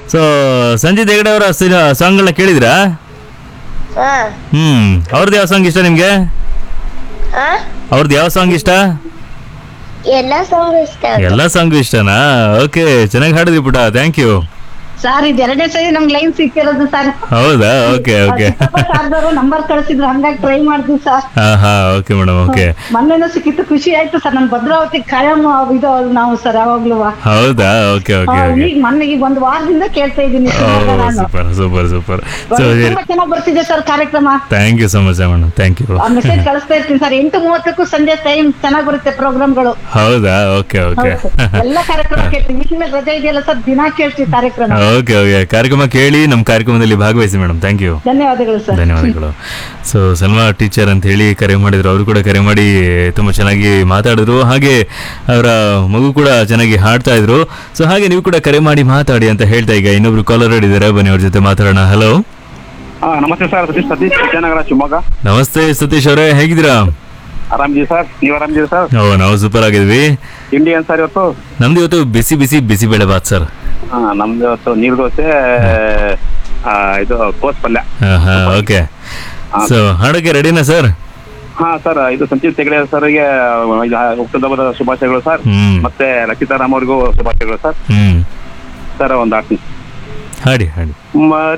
So Sanjith Hegde ಅವರ ಸಾಂಗ್ಗಳನ್ನ ಕೇಳಿದ್ರಾ ಹಾ ಹ್ಮ್ ಅವ್ರದ್ದು ಯಾವ ಸಾಂಗ್ ಇಷ್ಟ ನಿಮ್ಗೆ ಹಾ ಅವ್ರದ್ದು ಯಾವ ಸಾಂಗ್ ಇಷ್ಟ ಎಲ್ಲ ಸಾಂಗ್ ಇಷ್ಟ ಎಲ್ಲ ಸಾಂಗು ಇಷ್ಟನಾ ಓಕೆ ಚೆನ್ನಾಗಿ ಹಾಡಿದ್ರಿ ಪುಟ ಥ್ಯಾಂಕ್ ಯು ಸರ್ ಇದು ಎರಡನೇ ಸರಿ ನಮ್ಗೆ ಲೈನ್ ಸಿಕ್ಕಿರೋದು ಸರ್ ಹೌದಾ ಓಕೆ ಓಕೆ ಸಾರ್ದವರು ನಂಬರ್ ಕಳಿಸಿದ್ರು ಹಂಗಾಗಿ ಟ್ರೈ ಮಾಡಿದ್ವಿ ಸರ್ ಹಾ ಹಾ ಓಕೆ ಮೇಡಮ್ ಓಕೆ ಮೊನ್ನೆನೂ ಸಿಕ್ಕಿತ್ತು ಖುಷಿ ಆಯ್ತು ಸರ್ ನಮ್ ಭದ್ರಾವತಿ ಕಾಯಂ ಇದು ನಾವು ಸರ್ ಯಾವಾಗ್ಲೂ ಹೌದಾ ಓಕೆ ಓಕೆ ಓಕೆ ಈಗ ಮೊನ್ನೆ ಈಗ ಒಂದು ವಾರದಿಂದ ಕೇಳ್ತಾ ಇದ್ದೀನಿ ನಾನು ಸೂಪರ್ ಸೂಪರ್ ಸೂಪರ್ ಸೊ ತುಂಬಾ ಚೆನ್ನಾಗಿ ಬರ್ತಿದೆ ಸರ್ ಕಾರ್ಯಕ್ರಮ thank you so much madam thank you message ಕಳಿಸ್ತಾ ಇರ್ತೀನಿ ಸರ್ ಎಂಟು ಮೂವತ್ತಕ್ಕೂ ಸಂಜೆ ಟೈಮ್ ಚೆನ್ನಾಗಿ ಬರುತ್ತೆ ಪ್ರೋಗ್ರಾಮ್ಗಳು ಹೌದಾ ಓಕೆ ಓಕೆ ಎಲ್ಲ ಕಾರ್ಯಕ್ರಮ ಕೇಳ್ತೀವಿ ಇನ್ಮೇಲೆ ರಜೆ ಇದೆಯಲ್ಲ ಸರ್ ದಿನ ಕೇಳ್ತೀವಿ ಕಾರ್ಯಕ್ರಮ ಓಕೆ ಓಕೆ ಕಾರ್ಯಕ್ರಮ ಕೇಳಿ ನಮ್ಮ ಕಾರ್ಯಕ್ರಮದಲ್ಲಿ ಭಾಗವಹಿಸಿ ಮೇಡಮ್ ಥ್ಯಾಂಕ್ ಯು ಧನ್ಯವಾದಗಳು ಸರ್ ಧನ್ಯವಾದಗಳು ಸೊ ಸಲ್ಮಾ ಟೀಚರ್ ಅಂತ ಹೇಳಿ ಕರೆ ಮಾಡಿದ್ರು ಅವರು ಕೂಡ ಕರೆ ಮಾಡಿ ತುಂಬ ಚೆನ್ನಾಗಿ ಮಾತಾಡಿದ್ರು ಹಾಗೆ ಅವರ ಮಗು ಕೂಡ ಚೆನ್ನಾಗಿ ಹಾಡ್ತಾ ಇದ್ರು ಸೊ ಹಾಗೆ ನೀವು ಕೂಡ ಕರೆ ಮಾಡಿ ಮಾತಾಡಿ ಅಂತ ಹೇಳ್ತಾ ಈಗ ಇನ್ನೊಬ್ರು ಕಾಲರ್ ಇದ್ದಾರೆ ಬನ್ನಿ ಅವ್ರ ಜೊತೆ ಮಾತಾಡೋಣ ಹಲೋ ಹಾ ನಮಸ್ತೆ ಸರ್ ಸತೀಶ್ ಸತೀಶ್ ವಿಜಯನಗರ ಶಿವಮೊಗ್ಗ ನಮಸ್ತೆ ಸತೀಶ್ ಅವರೇ ಹೇಗಿದ್ದೀರಾ ಆರಾಮಿದ್ದೀವಿ ಸರ್ ನೀವು ಆರಾಮಿದ್ದೀರಿ ಸರ್ ಓ ನಾವು ಸೂಪರ್ ಆಗಿದ್ವಿ ತಿಂಡಿ ಏನ್ ಸರ್ ಇವತ್ತು ನಮ್ದು ಇವತ್ತು ಬಿಸಿ ಬಿಸಿ ಬಿಸಿ ಬೇಳೆ ಬಾತ್ ಸರ್ ಹಾ ನಮ್ದು ಇವತ್ತು ನೀರು ದೋಸೆ ಆ, ಇದು ಕೋಸ್ ಪಲ್ಯ ಹಾಂ ಹಾಂ ಓಕೆ ಸೊ ಹಾಡೋಕ್ಕೆ ರೆಡಿನಾ ಸರ್ ಹಾ ಸರ್ ಇದು ಸಂಚಿತ್ ಹೆಗಡೆ ಸರ್ಗೆ ಹುಟ್ಟುಹಬ್ಬದ ಶುಭಾಶಯಗಳು ಸರ್ ಹ್ಮ್. ಮತ್ತೆ ಲಕ್ಷಿತಾರಾಮ್ ಅವ್ರಿಗೂ ಶುಭಾಶಯಗಳು ಸರ್ ಹ್ಞೂ ಸರ್ ಒಂದು ಆಡ್ತೀನಿ ಹಾಡಿ ಹಾಡಿ ಮ